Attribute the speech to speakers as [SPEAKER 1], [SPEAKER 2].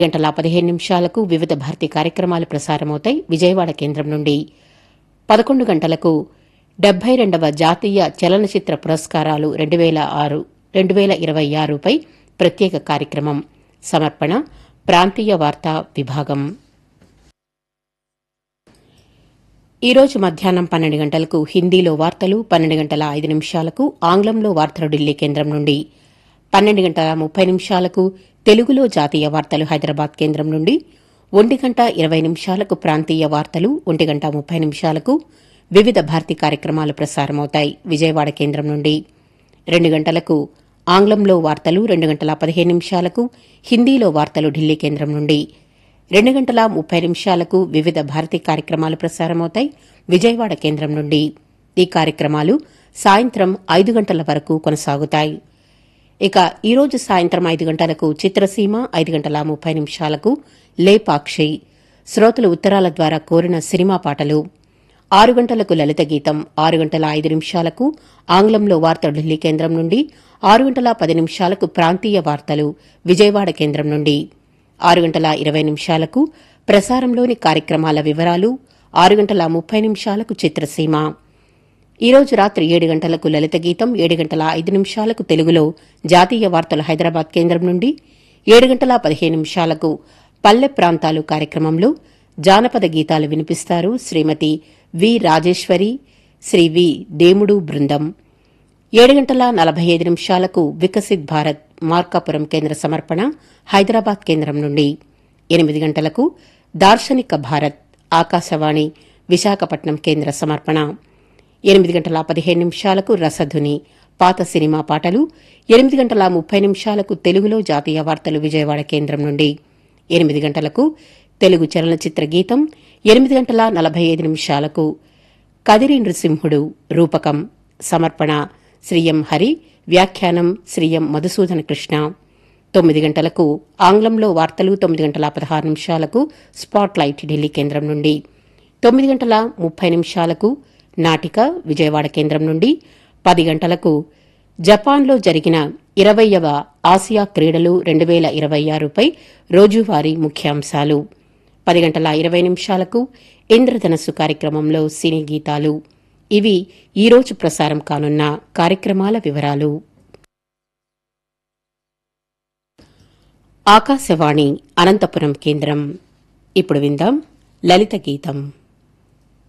[SPEAKER 1] గంటల పదిహేను నిమిషాలకు వివిధ భారతి కార్యక్రమాలు ప్రసారమవుతాయి విజయవాడ కేంద్రం నుండి పదకొండు గంటలకు డెబ్బై రెండవ జాతీయ చలనచిత్ర పురస్కారాలు రెండు వేల ఆరు రెండు వేల ఇరవై ఆరుపై ప్రత్యేక కార్యక్రమం సమర్పణ ప్రాంతీయ వార్తా విభాగం ఈ రోజు మధ్యాహ్నం పన్నెండు గంటలకు హిందీలో వార్తలు పన్నెండు గంటల ఐదు నిమిషాలకు ఆంగ్లంలో వార్తలు ఢిల్లీ కేంద్రం నుండి పన్నెండు గంటల ముప్పై నిమిషాలకు తెలుగులో జాతీయ వార్తలు హైదరాబాద్ కేంద్రం నుండి ఒంటి గంట ఇరవై నిమిషాలకు ప్రాంతీయ వార్తలు ఒంటి గంట ముప్పై నిమిషాలకు వివిధ భారతి కార్యక్రమాలు ప్రసారమవుతాయి విజయవాడ కేంద్రం నుండి రెండు గంటలకు ఆంగ్లంలో వార్తలు రెండు గంటల పదిహేను నిమిషాలకు హిందీలో వార్తలు ఢిల్లీ కేంద్రం నుండి రెండు గంటల ముప్పై నిమిషాలకు వివిధ భారతి కార్యక్రమాలు ప్రసారమవుతాయి విజయవాడ కేంద్రం నుండి ఈ కార్యక్రమాలు సాయంత్రం ఐదు గంటల వరకు కొనసాగుతాయి ఇక ఈ రోజు సాయంత్రం ఐదు గంటలకు చిత్రసీమ ఐదు గంటల ముప్పై నిమిషాలకు లేపాక్షి శ్రోతలు ఉత్తరాల ద్వారా కోరిన సినిమా పాటలు ఆరు గంటలకు లలిత గీతం ఆరు గంటల ఐదు నిమిషాలకు ఆంగ్లంలో వార్తలు ఢిల్లీ కేంద్రం నుండి ఆరు గంటల పది నిమిషాలకు ప్రాంతీయ వార్తలు విజయవాడ కేంద్రం నుండి ఆరు గంటల ఇరవై నిమిషాలకు ప్రసారంలోని కార్యక్రమాల వివరాలు ఆరు గంటల ముప్పై నిమిషాలకు చిత్రసీమ ఈ రోజు రాత్రి ఏడు గంటలకు లలిత గీతం ఏడు గంటల ఐదు నిమిషాలకు తెలుగులో జాతీయ వార్తలు హైదరాబాద్ కేంద్రం నుండి ఏడు గంటల పదిహేను నిమిషాలకు పల్లె ప్రాంతాలు కార్యక్రమంలో జానపద గీతాలు వినిపిస్తారు శ్రీమతి వి రాజేశ్వరి శ్రీ వి దేముడు బృందం ఏడు గంటల నలభై ఐదు నిమిషాలకు వికసిత్ భారత్ మార్కాపురం కేంద్ర సమర్పణ హైదరాబాద్ కేంద్రం నుండి ఎనిమిది గంటలకు దార్శనిక భారత్ ఆకాశవాణి విశాఖపట్నం కేంద్ర సమర్పణ ఎనిమిది గంటల పదిహేను నిమిషాలకు రసధుని పాత సినిమా పాటలు ఎనిమిది గంటల ముప్పై నిమిషాలకు తెలుగులో జాతీయ వార్తలు విజయవాడ కేంద్రం నుండి ఎనిమిది గంటలకు తెలుగు చలనచిత్ర గీతం ఎనిమిది గంటల నలభై ఐదు నిమిషాలకు కదిరి నృసింహుడు రూపకం సమర్పణ శ్రీయం హరి వ్యాఖ్యానం శ్రీయం మధుసూదన కృష్ణ తొమ్మిది గంటలకు ఆంగ్లంలో వార్తలు తొమ్మిది గంటల పదహారు నిమిషాలకు స్పాట్ లైట్ ఢిల్లీ కేంద్రం నుండి తొమ్మిది గంటల ముప్పై నిమిషాలకు నాటిక విజయవాడ కేంద్రం నుండి పది గంటలకు జపాన్లో జరిగిన ఇరవయవ ఆసియా క్రీడలు రెండు వేల ఇరవై ఆరుపై రోజువారీ ముఖ్యాంశాలు పది గంటల ఇరవై నిమిషాలకు ఇంద్రధనస్సు కార్యక్రమంలో సినీ గీతాలు ఇవి ఈరోజు ప్రసారం కానున్న కార్యక్రమాల వివరాలు ఆకాశవాణి అనంతపురం కేంద్రం ఇప్పుడు విందాం లలిత గీతం